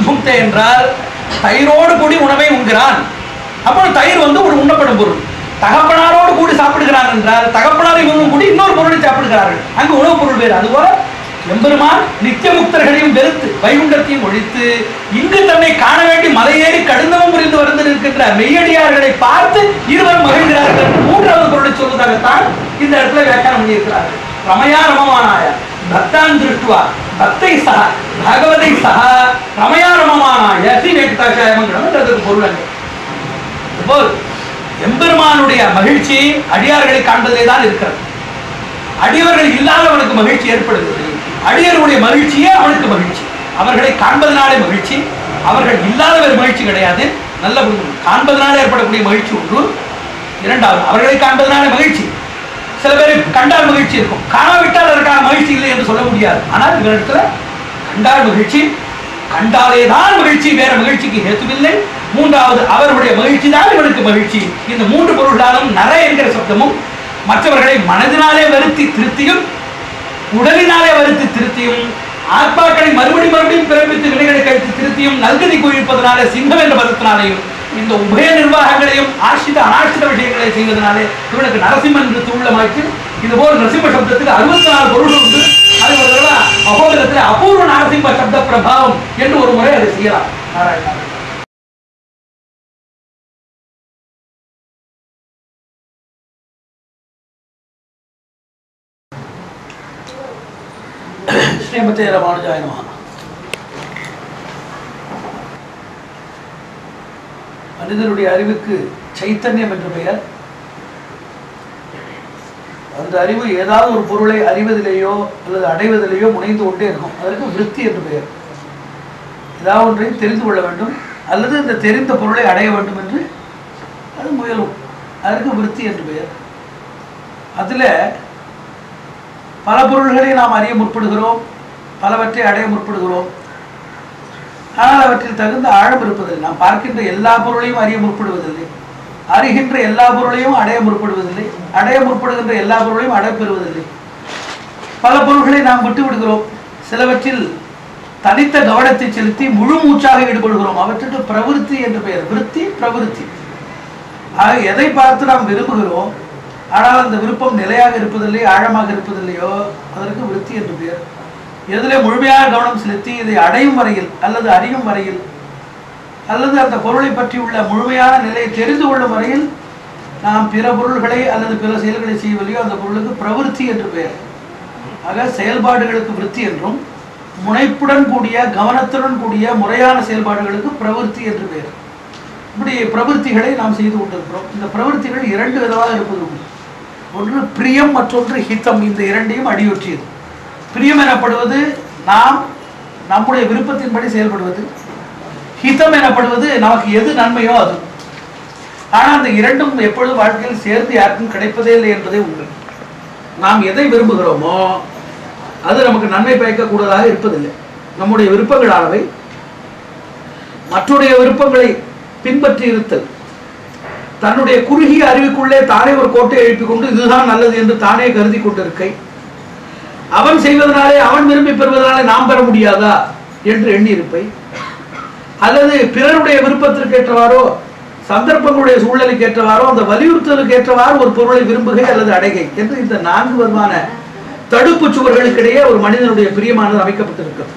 சம்புக்தே என்றால் தயிரோடு கூடி உணவை உண்கிறான் அப்போ தயிர் வந்து ஒரு உண்ணப்படும் பொருள் தகப்பனாரோடு கூடி சாப்பிடுகிறான் என்றால் தகப்பனார் இவங்களும் கூடி இன்னொரு பொருளை சாப்பிடுகிறார்கள் அங்கு உணவுப் பொருள் வேறு அதுபோல எம்பெருமான் நித்திய முக்தர்களையும் வெறுத்து வைகுண்டத்தையும் ஒழித்து இங்கு தன்னை காண வேண்டி மலையேறி கடிந்தமும் புரிந்து வந்து நிற்கின்ற மெய்யடியார்களை பார்த்து இருவரும் மகிழ்கிறார்கள் என்று மூன்றாவது பொருளை சொல்வதாகத்தான் இந்த இடத்துல வியாக்கியானம் பண்ணியிருக்கிறார்கள் ரமயா ரமமானாய பக்தான் திருஷ்டுவா பக்தை சக பகவதை சக ரமயா ரமமானாய ஸ்ரீ வெங்கடாச்சாரியமங்கலம் பொருள் அங்கே அதுபோல் எம்பெருமானுடைய மகிழ்ச்சி அடியார்களை காண்பதிலே தான் இருக்கிறது அடியவர்கள் இல்லாதவனுக்கு மகிழ்ச்சி ஏற்படுகிறது அடியருடைய மகிழ்ச்சியே அவனுக்கு மகிழ்ச்சி அவர்களை காண்பதனாலே மகிழ்ச்சி அவர்கள் இல்லாதவர் மகிழ்ச்சி கிடையாது நல்ல புரிந்து காண்பதனாலே ஏற்படக்கூடிய மகிழ்ச்சி ஒன்று இரண்டாவது அவர்களை காண்பதனாலே மகிழ்ச்சி சில பேர் கண்டால் மகிழ்ச்சி இருக்கும் காணாவிட்டால் அதற்கான மகிழ்ச்சி இல்லை என்று சொல்ல முடியாது ஆனால் இவரிடத்துல கண்டால் மகிழ்ச்சி கண்டாலே தான் மகிழ்ச்சி வேற மகிழ்ச்சிக்கு ஹேத்துவில்லை மூன்றாவது அவருடைய மகிழ்ச்சி தான் இவனுக்கு மகிழ்ச்சி இந்த மூன்று பொருளாலும் நர என்கிற சப்தமும் மற்றவர்களை மனதினாலே வருத்தி திருத்தியும் உடலினாலே வருத்தி திருத்தியும் ஆத்மாக்களை மறுபடி மறுபடியும் பிறப்பித்து வினைகளை கழித்து திருத்தியும் நல்கதி குவிப்பதனாலே சிங்கம் என்ற பதத்தினாலேயும் இந்த உபய நிர்வாகங்களையும் ஆசிரித அனாசிரித விஷயங்களை செய்வதனாலே இவனுக்கு நரசிம்மன் என்று தூள்ளமாக்கி இதுபோல் நரசிம்ம சப்தத்துக்கு அறுபத்தி நாலு பொருள் உண்டு அது ஒரு தடவை அகோதரத்தில் அபூர்வ நரசிம்ம சப்த பிரபாவம் என்று ஒரு முறை அதை செய்யலாம் நாராயணா ஸ்ரீமதே ராமானுஜாய நமஹ மனிதனுடைய அறிவுக்கு சைத்தன்யம் என்று பெயர் அந்த அறிவு ஏதாவது ஒரு பொருளை அறிவதிலேயோ அல்லது அடைவதிலேயோ முனைந்து கொண்டே இருக்கும் அதற்கு விருத்தி என்று பெயர் ஏதாவது ஒன்றை தெரிந்து கொள்ள வேண்டும் அல்லது இந்த தெரிந்த பொருளை அடைய வேண்டும் என்று அது முயலும் அதற்கு விருத்தி என்று பெயர் அதில் பல பொருள்களை நாம் அறிய முற்படுகிறோம் பலவற்றை அடைய முற்படுகிறோம் ஆனால் அவற்றில் தகுந்த ஆழம் இருப்பதில்லை நாம் பார்க்கின்ற எல்லா பொருளையும் அறிய முற்படுவதில்லை அறிகின்ற எல்லா பொருளையும் அடைய முற்படுவதில்லை அடைய முற்படுகின்ற எல்லா பொருளையும் அடைப்பெறுவதில்லை பல பொருள்களை நாம் விட்டு விடுகிறோம் சிலவற்றில் தனித்த கவனத்தை செலுத்தி முழு மூச்சாக ஈடுபடுகிறோம் அவற்றுக்கு பிரவிற்த்தி என்று பெயர் விருத்தி பிரவிற்த்தி ஆக எதை பார்த்து நாம் விரும்புகிறோம் ஆனால் அந்த விருப்பம் நிலையாக இருப்பதில்லை ஆழமாக இருப்பதில்லையோ அதற்கு விருத்தி என்று பெயர் எதிலே முழுமையாக கவனம் செலுத்தி இதை அடையும் வரையில் அல்லது அறியும் வரையில் அல்லது அந்த பொருளை பற்றியுள்ள முழுமையான நிலையை தெரிந்து கொள்ளும் வரையில் நாம் பிற பொருள்களை அல்லது பிற செயல்களை செய்வதையோ அந்த பொருளுக்கு பிரவிற்த்தி என்று பெயர் ஆக செயல்பாடுகளுக்கு விருத்தி என்றும் முனைப்புடன் கூடிய கவனத்துடன் கூடிய முறையான செயல்பாடுகளுக்கு பிரவிற்த்தி என்று பெயர் இப்படி பிரவൃத்திகளை நாம் செய்து கொண்டிருக்கிறோம் இந்த பிரவൃத்திகள் இரண்டு விதமாக இருப்பது உண்டு ஒன்று பிரியம் மற்றொன்று ஹிதம் இந்த இரண்டையும் அடியொற்றியது பிரியம் எனப்படுவது நாம் நம்முடைய விருப்பத்தின்படி செயல்படுவது ஹிதம் எனப்படுவது நமக்கு எது நன்மையோ அது ஆனால் அந்த இரண்டும் எப்பொழுதும் வாழ்க்கையில் சேர்ந்து யாருக்கும் கிடைப்பதே இல்லை என்பதே உண்மை நாம் எதை விரும்புகிறோமோ அது நமக்கு நன்மை பயக்கக்கூடதாக இருப்பதில்லை நம்முடைய விருப்பங்களானவை மற்றுடைய விருப்பங்களை பின்பற்றி இருத்தல் தன்னுடைய குறுகிய அறிவுக்குள்ளே தானே ஒரு கோட்டை எழுப்பிக் கொண்டு இதுதான் நல்லது என்று தானே கருதி கொண்டிருக்கை அவன் செய்வதனாலே அவன் விரும்பி பெறுவதனாலே நாம் பெற முடியாதா என்று எண்ணியிருப்பை அல்லது பிறருடைய விருப்பத்திற்கு ஏற்றவாறோ சந்தர்ப்பங்களுடைய சூழ்நிலைக்கு ஏற்றவாறோ அந்த வலியுறுத்தலுக்கு ஏற்றவாறு ஒரு பொருளை விரும்புகை அல்லது அடைகை என்று இந்த நான்கு விதமான தடுப்பு சுவர்களுக்கிடையே ஒரு மனிதனுடைய பிரியமானது அமைக்கப்பட்டிருக்கிறது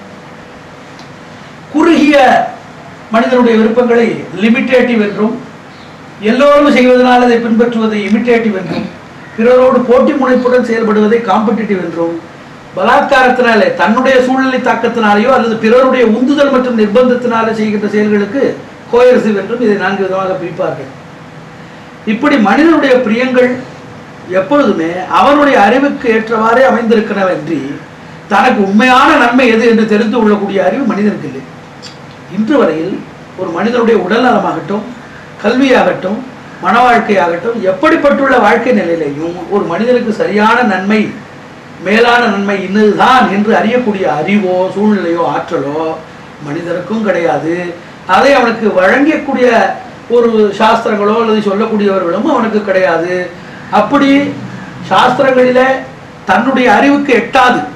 குறுகிய மனிதனுடைய விருப்பங்களை லிமிட்டேட்டிவ் என்றும் எல்லோரும் செய்வதனால் அதை பின்பற்றுவதை இமிட்டேட்டிவ் என்றும் பிறரோடு போட்டி முனைப்புடன் செயல்படுவதை காம்படிட்டிவ் என்றும் பலாத்காரத்தினாலே தன்னுடைய சூழ்நிலை தாக்கத்தினாலேயோ அல்லது பிறருடைய உந்துதல் மற்றும் நிர்பந்தத்தினாலே செய்கின்ற செயல்களுக்கு கோயர்சிவ் என்றும் இதை நான்கு விதமாக பிரிப்பார்கள் இப்படி மனிதனுடைய பிரியங்கள் எப்பொழுதுமே அவனுடைய அறிவுக்கு ஏற்றவாறே அமைந்திருக்கிறவன்றி தனக்கு உண்மையான நன்மை எது என்று தெரிந்து கொள்ளக்கூடிய அறிவு மனிதனுக்கு இல்லை இன்று வரையில் ஒரு மனிதனுடைய உடல் நலமாகட்டும் கல்வியாகட்டும் மன வாழ்க்கையாகட்டும் எப்படிப்பட்டுள்ள வாழ்க்கை நிலையிலையும் ஒரு மனிதனுக்கு சரியான நன்மை மேலான நன்மை இன்னதுதான் என்று அறியக்கூடிய அறிவோ சூழ்நிலையோ ஆற்றலோ மனிதனுக்கும் கிடையாது அதை அவனுக்கு வழங்கக்கூடிய ஒரு சாஸ்திரங்களோ அல்லது சொல்லக்கூடியவர்களும் அவனுக்கு கிடையாது அப்படி சாஸ்திரங்களிலே தன்னுடைய அறிவுக்கு எட்டாது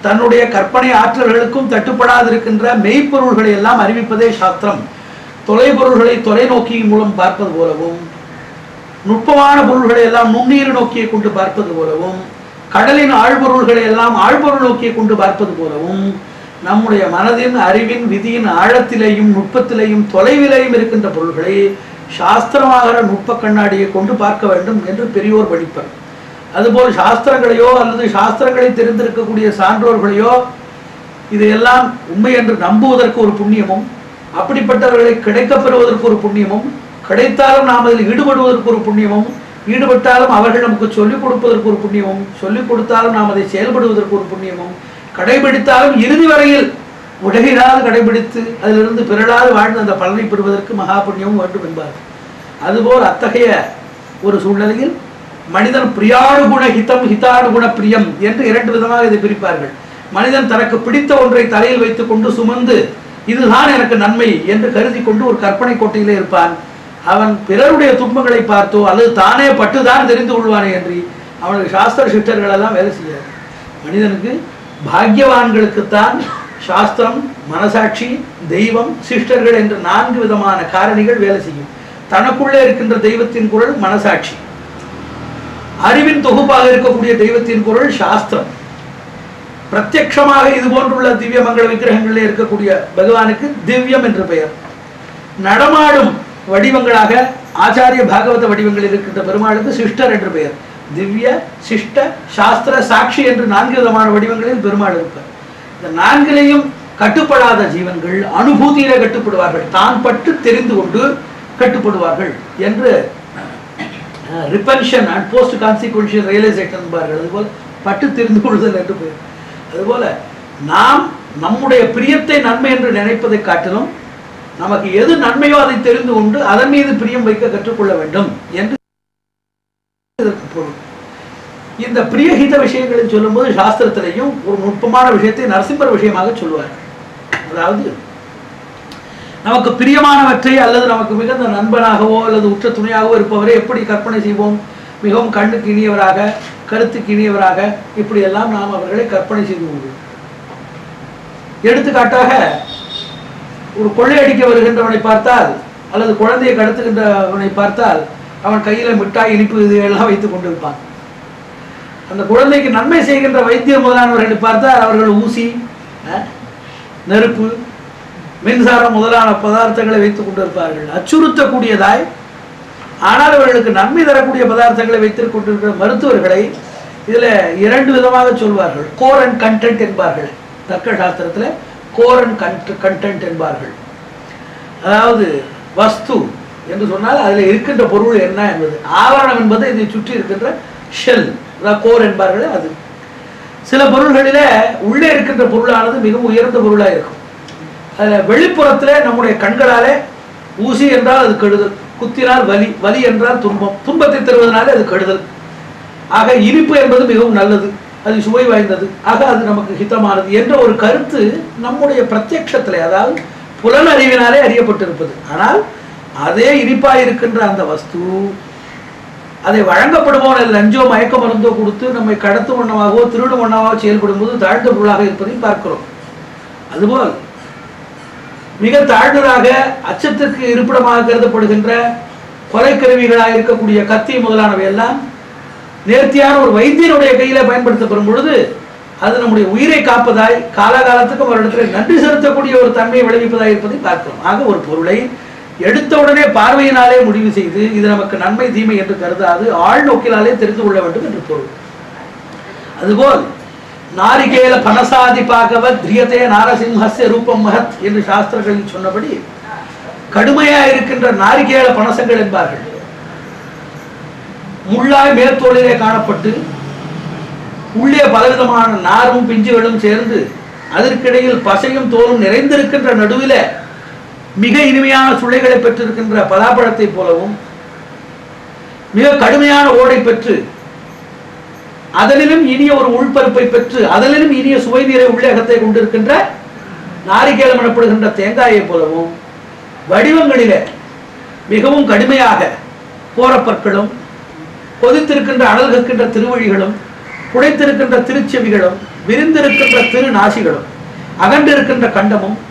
தன்னுடைய கற்பனை ஆற்றல்களுக்கும் தட்டுப்படாதிருக்கின்ற மெய்ப்பொருள்களை எல்லாம் அறிவிப்பதே சாஸ்திரம் தொலைபொருள்களை தொலைநோக்கியின் மூலம் பார்ப்பது போலவும் நுட்பமான பொருள்களை எல்லாம் நுண்ணீர் நோக்கியை கொண்டு பார்ப்பது போலவும் கடலின் ஆழ்பொருள்களை எல்லாம் ஆழ்பொருள் நோக்கியை கொண்டு பார்ப்பது போலவும் நம்முடைய மனதின் அறிவின் விதியின் ஆழத்திலேயும் நுட்பத்திலேயும் தொலைவிலேயும் இருக்கின்ற பொருள்களை சாஸ்திரமாகிற நுட்ப கண்ணாடியை கொண்டு பார்க்க வேண்டும் என்று பெரியோர் படிப்பர் அதுபோல் சாஸ்திரங்களையோ அல்லது சாஸ்திரங்களை தெரிந்திருக்கக்கூடிய சான்றோர்களையோ இதையெல்லாம் உண்மை என்று நம்புவதற்கு ஒரு புண்ணியமும் அப்படிப்பட்டவர்களை கிடைக்கப் பெறுவதற்கு ஒரு புண்ணியமும் கிடைத்தாலும் நாம் அதில் ஈடுபடுவதற்கு ஒரு புண்ணியமும் ஈடுபட்டாலும் அவர்கள் நமக்கு சொல்லிக் கொடுப்பதற்கு ஒரு புண்ணியமும் சொல்லிக் கொடுத்தாலும் நாம் அதை செயல்படுவதற்கு ஒரு புண்ணியமும் கடைபிடித்தாலும் இறுதி வரையில் உலகிலாது கடைபிடித்து அதிலிருந்து பிறழாது வாழ்ந்து அந்த பலனை பெறுவதற்கு மகா புண்ணியமும் வேண்டும் என்பார் அதுபோல் அத்தகைய ஒரு சூழ்நிலையில் மனிதன் பிரியானுகுண ஹிதம் ஹிதானுகுண பிரியம் என்று இரண்டு விதமாக இதை பிரிப்பார்கள் மனிதன் தனக்கு பிடித்த ஒன்றை தலையில் வைத்துக் கொண்டு சுமந்து இதுதான் எனக்கு நன்மை என்று கருதி கொண்டு ஒரு கற்பனை கோட்டையிலே இருப்பான் அவன் பிறருடைய துன்பங்களை பார்த்தோ அல்லது தானே பட்டுதான் தெரிந்து கொள்வானே என்று அவனுக்கு சாஸ்திர சிஷ்டர்கள் எல்லாம் வேலை செய்யாது மனிதனுக்கு பாக்கியவான்களுக்குத்தான் சாஸ்திரம் மனசாட்சி தெய்வம் சிஷ்டர்கள் என்ற நான்கு விதமான காரணிகள் வேலை செய்யும் தனக்குள்ளே இருக்கின்ற தெய்வத்தின் குரல் மனசாட்சி அறிவின் தொகுப்பாக இருக்கக்கூடிய தெய்வத்தின் குரல் சாஸ்திரம் பிரத்யக்ஷமாக இது போன்றுள்ள திவ்ய மங்கள விக்கிரகங்களில் இருக்கக்கூடிய பகவானுக்கு திவ்யம் என்று பெயர் நடமாடும் வடிவங்களாக ஆச்சாரிய பாகவத வடிவங்கள் இருக்கின்ற பெருமாளுக்கு சிஷ்டர் என்று பெயர் திவ்ய சிஷ்ட சாஸ்திர சாட்சி என்று நான்கு விதமான வடிவங்களில் பெருமாள் இருப்பார் இந்த நான்கிலையும் கட்டுப்படாத ஜீவன்கள் அனுபூதியில கட்டுப்படுவார்கள் தான் பட்டு தெரிந்து கொண்டு கட்டுப்படுவார்கள் என்று ரிப்பன்ஷன் அண்ட் போஸ்ட் கான்சிக்வன்ஷியல் ரியலைசேஷன் என்பார்கள் அதுபோல் பட்டு தெரிந்து கொள்ளுதல் என்று பெயர் அதுபோல நாம் நம்முடைய பிரியத்தை நன்மை என்று நினைப்பதை காட்டிலும் நமக்கு எது நன்மையோ அதை தெரிந்து கொண்டு அதன் மீது பிரியம் வைக்க கற்றுக்கொள்ள வேண்டும் என்று இதற்கு பொருள் இந்த பிரியஹித விஷயங்களை சொல்லும்போது சாஸ்திரத்திலையும் ஒரு நுட்பமான விஷயத்தை நரசிம்மர் விஷயமாக சொல்லுவார் அதாவது நமக்கு பிரியமானவற்றை அல்லது நமக்கு மிகுந்த நண்பனாகவோ அல்லது உற்ற துணையாகவோ இருப்பவரை எப்படி கற்பனை செய்வோம் மிகவும் கண்ணுக்கு இனியவராக கருத்துக்கு இனியவராக இப்படியெல்லாம் நாம் அவர்களை கற்பனை செய்து கொள்வோம் எடுத்துக்காட்டாக ஒரு கொள்ளையடிக்க வருகின்றவனை பார்த்தால் அல்லது குழந்தையை கடத்துகின்றவனை பார்த்தால் அவன் கையில மிட்டாய் இனிப்பு இது எல்லாம் வைத்துக் கொண்டிருப்பான் அந்த குழந்தைக்கு நன்மை செய்கின்ற வைத்தியர் முதலானவர்களை பார்த்தால் அவர்கள் ஊசி அஹ், நெருப்பு மின்சாரம் முதலான பதார்த்தங்களை வைத்துக் கொண்டிருப்பார்கள் அச்சுறுத்தக்கூடியதாய் ஆனால் அவர்களுக்கு நன்மை தரக்கூடிய பதார்த்தங்களை வைத்துக் கொண்டிருக்கிற மருத்துவர்களை இதுல இரண்டு விதமாக சொல்வார்கள் கோர் அண்ட் கண்டென்ட் என்பார்கள் தர்க்க சாஸ்திரத்துல கோர் அண்ட் கண்டென்ட் என்பார்கள் அதாவது வஸ்து என்று சொன்னால் அதில் இருக்கின்ற பொருள் என்ன என்பது ஆவரணம் என்பது இதை சுற்றி இருக்கின்ற ஷெல் அதாவது கோர் என்பார்களே அது சில பொருள்களிலே உள்ளே இருக்கின்ற பொருளானது மிகவும் உயர்ந்த பொருளாக இருக்கும் அதில் வெளிப்புறத்திலே நம்முடைய கண்களாலே ஊசி என்றால் அது கெடுதல் குத்தினால் வலி வலி என்றால் துன்பம் துன்பத்தை தருவதனாலே அது கெடுதல் ஆக இனிப்பு என்பது மிகவும் நல்லது அது சுவை வாய்ந்தது ஆக அது நமக்கு ஹிதமானது என்ற ஒரு கருத்து நம்முடைய பிரத்யக்ஷத்திலே அதாவது புலனறிவினாலே அறியப்பட்டிருப்பது ஆனால் அதே இனிப்பாய் இருக்கின்ற அந்த வஸ்து அதை வழங்கப்படுபவன் லஞ்சோ மயக்க மருந்தோ கொடுத்து நம்மை கடத்தும் வண்ணமாகவோ திருடும் வண்ணமாகவோ செயல்படும் போது தாழ்ந்த பொருளாக இருப்பதையும் பார்க்கிறோம் அதுபோல் மிக தாழ்ந்ததாக அச்சத்திற்கு இருப்பிடமாக கருதப்படுகின்ற கொலைக்கருவிகளாக இருக்கக்கூடிய கத்தி முதலானவை எல்லாம் நேர்த்தியான ஒரு வைத்தியனுடைய கையில பயன்படுத்தப்படும் பொழுது அது நம்முடைய உயிரை காப்பதாய் காலாகாலத்துக்கு ஒரு இடத்துல நன்றி செலுத்தக்கூடிய ஒரு தன்மையை விளைவிப்பதாய் இருப்பதை பார்க்கிறோம் ஆக ஒரு பொருளை எடுத்த உடனே பார்வையினாலே முடிவு செய்து இது நமக்கு நன்மை தீமை என்று கருதாது ஆழ்நோக்கினாலே தெரிந்து கொள்ள வேண்டும் என்று பொருள் அதுபோல் நாரிகேல பனசாதி பாகவத் திரியதே நாரசிம்ஹஸ்ய ரூபம் மகத் என்று சாஸ்திரங்களில் சொன்னபடி கடுமையா இருக்கின்ற நாரிகேல பனசங்கள் என்பார்கள் முள்ளாய் மேற்தோளிலே காணப்பட்டு உள்ளே பலவிதமான நாரும் பிஞ்சுகளும் சேர்ந்து அதற்கிடையில் பசையும் தோலும் நிறைந்திருக்கின்ற நடுவில மிக இனிமையான சுளைகளை பெற்றிருக்கின்ற பலாப்பழத்தை போலவும் மிக கடுமையான ஓடை பெற்று அதனிலும் இனிய ஒரு உள்பருப்பை பெற்று அதனிலும் இனிய சுவை நீரை உள்ளேகத்தை கொண்டிருக்கின்ற நாரிகேலம் எனப்படுகின்ற தேங்காயை போலவும் வடிவங்களிலே மிகவும் கடுமையாக போரப்பற்களும் கொதித்திருக்கின்ற அனல் கற்கின்ற திருவழிகளும் புடைத்திருக்கின்ற திருச்செவிகளும் விரிந்திருக்கின்ற திரு நாசிகளும் அகண்டிருக்கின்ற கண்டமும்